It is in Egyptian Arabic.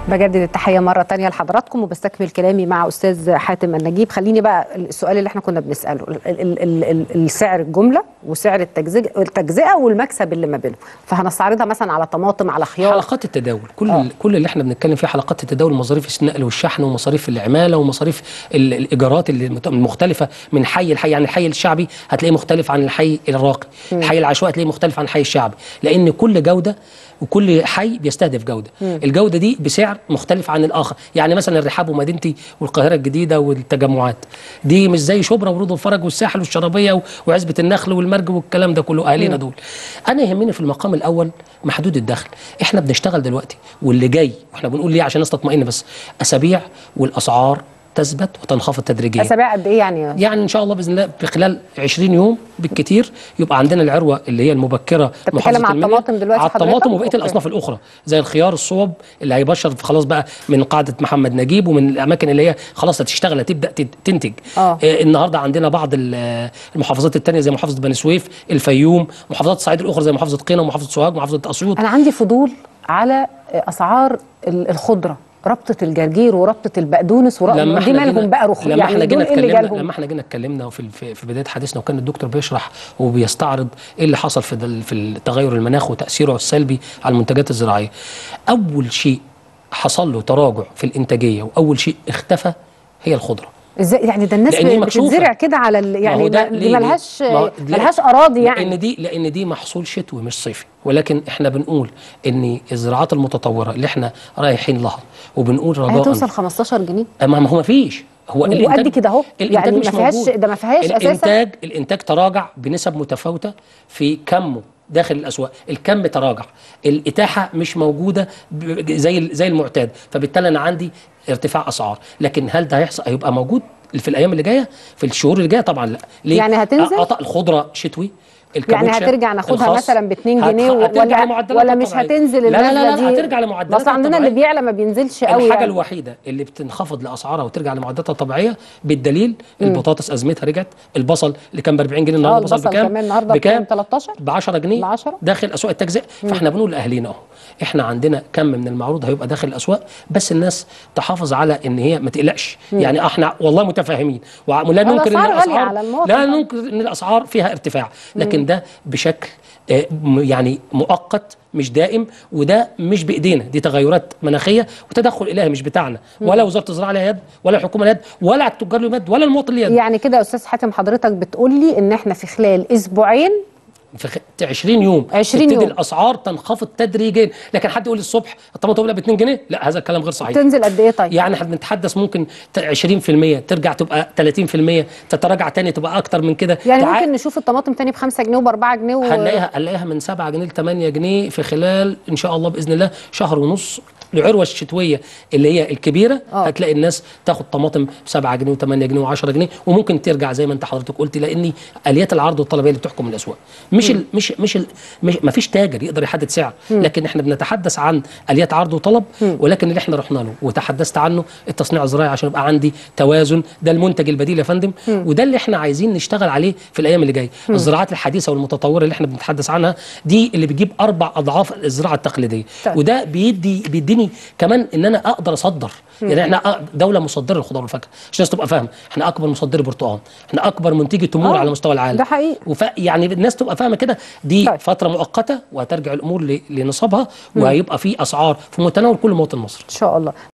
بجدد التحيه مره تانية لحضراتكم وبستكمل كلامي مع استاذ حاتم النجيب خليني بقى السؤال اللي احنا كنا بنساله ال ال ال ال السعر الجمله وسعر التجزئه التجزئه والمكسب اللي ما بينهم فهنستعرضها مثلا على طماطم على خيار حلقات التداول كل آه. آه. كل اللي احنا بنتكلم فيه حلقات التداول مصاريف النقل والشحن ومصاريف العماله ومصاريف ال- الايجارات اللي المت- المختلفه من حي لحي يعني الحي الشعبي هتلاقيه مختلف عن الحي الراقي الحي العشوائي هتلاقيه مختلف عن الحي الشعبي لان كل جوده وكل حي بيستهدف جوده الجوده دي بسعر مختلف عن الاخر يعني مثلا الرحاب ومدينتي والقاهره الجديده والتجمعات دي مش زي شبرا ورود الفرج والساحل والشرابيه و- وعزبه النخل والمرج والكلام ده كله اهالينا دول انا يهمني في المقام الاول محدود الدخل احنا بنشتغل دلوقتي واللي جاي واحنا بنقول ليه عشان الناس تطمئن بس اسابيع والاسعار تثبت وتنخفض اسابيع تدريجيا قد ايه يعني يعني ان شاء الله باذن الله في خلال 20 يوم بالكتير يبقى عندنا العروه اللي هي المبكره بتتكلم محافظة على المنيا. الطماطم دلوقتي على حضرتك؟ الطماطم وبقيه أوكي. الاصناف الاخرى زي الخيار الصوب اللي هيبشر خلاص بقى من قاعده محمد نجيب ومن الاماكن اللي هي خلاص هتشتغل هتبدا تد- تنتج آه. آه النهارده عندنا بعض ال- المحافظات الثانيه زي محافظه بني سويف الفيوم محافظات الصعيد الاخرى زي محافظه قنا ومحافظه سوهاج ومحافظه اسيوط انا عندي فضول على اسعار ال- الخضره ربطه الجرجير وربطه البقدونس وربطه لما دي احنا مالهم جينا بقى رخ لما يعني احنا دول جينا ايه اللي اتكلمنا جالهم لما احنا جينا اتكلمنا في في في بدايه حديثنا وكان الدكتور بيشرح وبيستعرض ايه اللي حصل في دل- في التغير المناخ وتاثيره السلبي على المنتجات الزراعيه اول شيء حصل له تراجع في الانتاجيه واول شيء اختفى هي الخضره ازاي يعني ده الناس لأن دي مكشوفة. بتزرع كده على ال- ما يعني هو ده ما- دي ليه- ليه؟ ملهاش ما هو- ملهاش لا- اراضي يعني لان دي لان دي محصول شتوي مش صيفي ولكن احنا بنقول ان الزراعات المتطوره اللي احنا رايحين لها وبنقول رجاء هتوصل 15 جنيه ما ما هو ما فيش هو وقد كده أهو. الانتاج يعني مش ما فيهاش- موجود. ده ما فيهاش أساساً. الانتاج الانتاج تراجع بنسب متفاوته في كمه داخل الاسواق الكم تراجع الاتاحه مش موجوده ب- زي زي المعتاد فبالتالي انا عندي ارتفاع اسعار لكن هل ده هيحصل هيبقى موجود في الايام اللي جايه في الشهور اللي جايه طبعا لا ليه يعني هتنزل؟ عطاء الخضره شتوي يعني الكابوتشا هترجع ناخدها الخاص مثلا ب 2 هت- جنيه و- هترجع ولا لمعدلاتها ولا مش الطبيعية. هتنزل لا لا النزله لا, دي لا هترجع لمعدلاتها بس عندنا اللي الطبيعية. بيعلى ما بينزلش قوي الحاجه يعني. الوحيده اللي بتنخفض لاسعارها وترجع لمعدلاتها الطبيعيه بالدليل البطاطس ازمتها رجعت البصل اللي كان ب 40 جنيه اه النهارده البصل البصل بكام كمان النهارده بكام 13 ب 10 جنيه ب 10 داخل اسواق التجزئه فاحنا بنقول لاهالينا اهو احنا عندنا كم من المعروض هيبقى داخل الاسواق بس الناس تحافظ على ان هي ما تقلقش يعني احنا والله متفاهمين ولا ننكر ان الأسعار غالية الاسعار على المواطن لا طبعاً. ننكر ان الاسعار فيها ارتفاع لكن ده بشكل آه، م- يعني مؤقت مش دائم وده مش بايدينا دي تغيرات مناخيه وتدخل الهي مش بتاعنا ولا وزاره الزراعه لها يد ولا الحكومه لها يد ولا التجار لهم يد ولا المواطن ليه يد يعني كده يا استاذ حاتم حضرتك بتقول لي ان احنا في خلال اسبوعين في خ- 20 يوم 20 تبتدي يوم. الاسعار تنخفض تدريجيا لكن حد يقول الصبح الطماطم ب 2 جنيه لا هذا الكلام غير صحيح تنزل قد ايه طيب يعني احنا بنتحدث ممكن ت- 20% ترجع تبقى 30% تتراجع تاني تبقى اكتر من كده يعني تع- ممكن نشوف الطماطم تاني ب 5 جنيه وب 4 جنيه و... هنلاقيها هنلاقيها من 7 جنيه ل 8 جنيه في خلال ان شاء الله باذن الله شهر ونص العروه الشتويه اللي هي الكبيره آه. هتلاقي الناس تاخد طماطم ب 7 جنيه و8 جنيه و10 جنيه وممكن ترجع زي ما انت حضرتك قلت لان اليات العرض والطلب هي اللي بتحكم الاسواق مش ال مش مش ال مش ما فيش تاجر يقدر يحدد سعر لكن احنا بنتحدث عن اليات عرض وطلب ولكن اللي احنا رحنا له وتحدثت عنه التصنيع الزراعي عشان يبقى عندي توازن ده المنتج البديل يا فندم وده اللي احنا عايزين نشتغل عليه في الايام اللي جايه الزراعات الحديثه والمتطوره اللي احنا بنتحدث عنها دي اللي بتجيب اربع اضعاف الزراعه التقليديه طيب. وده بيدي بيديني كمان ان انا اقدر اصدر يعني احنا أ- دوله مصدره للخضار والفاكهه عشان الناس تبقى فاهمه احنا اكبر مصدر برتقال احنا اكبر منتجي تمور آه، على مستوى العالم ده حقيقي. وف... يعني الناس تبقى فاهمه كده دي طيب. فتره مؤقته وهترجع الامور ل... لنصابها وهيبقى في اسعار في متناول كل مواطن مصري ان شاء الله